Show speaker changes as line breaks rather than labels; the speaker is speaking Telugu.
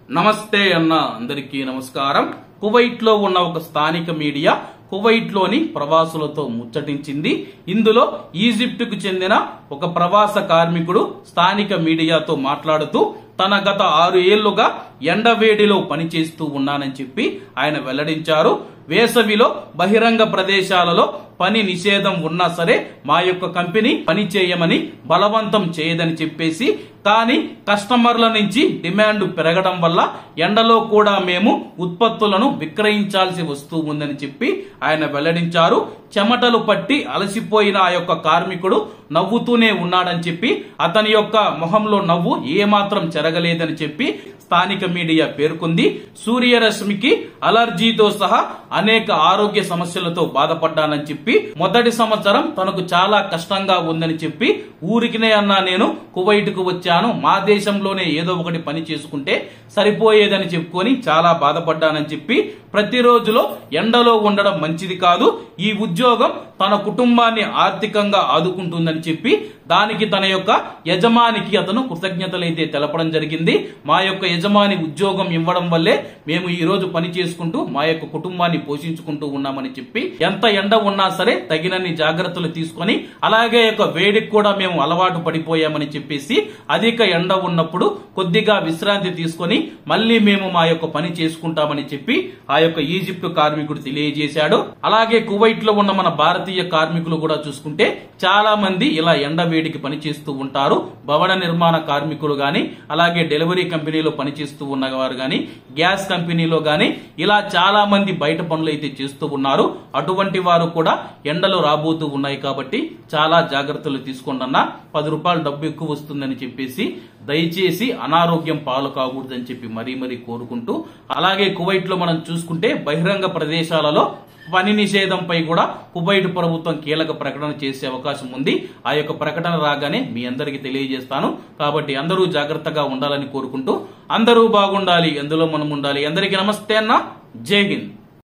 నమస్తే అన్న అందరికీ నమస్కారం కువైట్ లో ఉన్న ఒక స్థానిక మీడియా కువైట్ లోని ప్రవాసులతో ముచ్చటించింది ఇందులో ఈజిప్ట్ కు చెందిన ఒక ప్రవాస కార్మికుడు స్థానిక మీడియాతో మాట్లాడుతూ తన గత ఆరు ఏళ్లుగా ఎండవేడిలో పనిచేస్తూ ఉన్నానని చెప్పి ఆయన వెల్లడించారు వేసవిలో బహిరంగ ప్రదేశాలలో పని నిషేధం ఉన్నా సరే మా యొక్క కంపెనీ పని చేయమని బలవంతం చేయదని చెప్పేసి కానీ కస్టమర్ల నుంచి డిమాండ్ పెరగడం వల్ల ఎండలో కూడా మేము ఉత్పత్తులను విక్రయించాల్సి వస్తూ ఉందని చెప్పి ఆయన వెల్లడించారు చెమటలు పట్టి అలసిపోయిన ఆ యొక్క కార్మికుడు నవ్వుతూనే ఉన్నాడని చెప్పి అతని యొక్క మొహంలో నవ్వు ఏమాత్రం చెరగలేదని చెప్పి స్థానిక మీడియా పేర్కొంది సూర్యరశ్మికి అలర్జీతో సహా అనేక ఆరోగ్య సమస్యలతో బాధపడ్డానని చెప్పి మొదటి సంవత్సరం తనకు చాలా కష్టంగా ఉందని చెప్పి ఊరికినే అన్నా నేను కువైట్ కు వచ్చాను మా దేశంలోనే ఏదో ఒకటి పని చేసుకుంటే సరిపోయేదని చెప్పుకొని చాలా బాధపడ్డానని చెప్పి ప్రతిరోజులో ఎండలో ఉండడం మంచిది కాదు ఈ ఉద్యోగం తన కుటుంబాన్ని ఆర్థికంగా ఆదుకుంటుందని చెప్పి దానికి తన యొక్క యజమానికి అతను కృతజ్ఞతలైతే తెలపడం జరిగింది మా యొక్క యజమాని ఉద్యోగం ఇవ్వడం వల్లే మేము ఈ రోజు పని చేసుకుంటూ మా యొక్క కుటుంబాన్ని పోషించుకుంటూ ఉన్నామని చెప్పి ఎంత ఎండ ఉన్నా సరే తగినన్ని జాగ్రత్తలు తీసుకొని అలాగే యొక్క వేడికి కూడా మేము అలవాటు పడిపోయామని చెప్పేసి అధిక ఎండ ఉన్నప్పుడు కొద్దిగా విశ్రాంతి తీసుకొని మళ్ళీ మేము మా యొక్క పని చేసుకుంటామని చెప్పి ఆ యొక్క ఈజిప్ట్ కార్మికుడు తెలియజేశాడు అలాగే కువైట్ లో ఉన్న మన భారతీయ కార్మికులు కూడా చూసుకుంటే చాలా మంది ఇలా ఎండ వేడికి పనిచేస్తూ ఉంటారు భవన నిర్మాణ కార్మికులు గాని అలాగే డెలివరీ కంపెనీలో పనిచేస్తూ ఉన్నవారు గాని గ్యాస్ కంపెనీలో గాని ఇలా చాలా మంది బయట పనులు అయితే చేస్తూ ఉన్నారు అటువంటి వారు కూడా ఎండలు రాబోతూ ఉన్నాయి కాబట్టి చాలా జాగ్రత్తలు తీసుకోండి అన్న పది రూపాయలు డబ్బు ఎక్కువ వస్తుందని చెప్పేసి దయచేసి అనారోగ్యం పాలు కాకూడదని చెప్పి మరీ మరీ కోరుకుంటూ అలాగే కువైట్ లో మనం చూసుకుంటే బహిరంగ ప్రదేశాలలో పని నిషేధంపై కూడా కువైట్ ప్రభుత్వం కీలక ప్రకటన చేసే అవకాశం ఉంది ఆ యొక్క ప్రకటన రాగానే మీ అందరికీ తెలియజేస్తాను కాబట్టి అందరూ జాగ్రత్తగా ఉండాలని కోరుకుంటూ అందరూ బాగుండాలి ఎందులో మనం ఉండాలి అందరికీ నమస్తే అన్న జై హింద్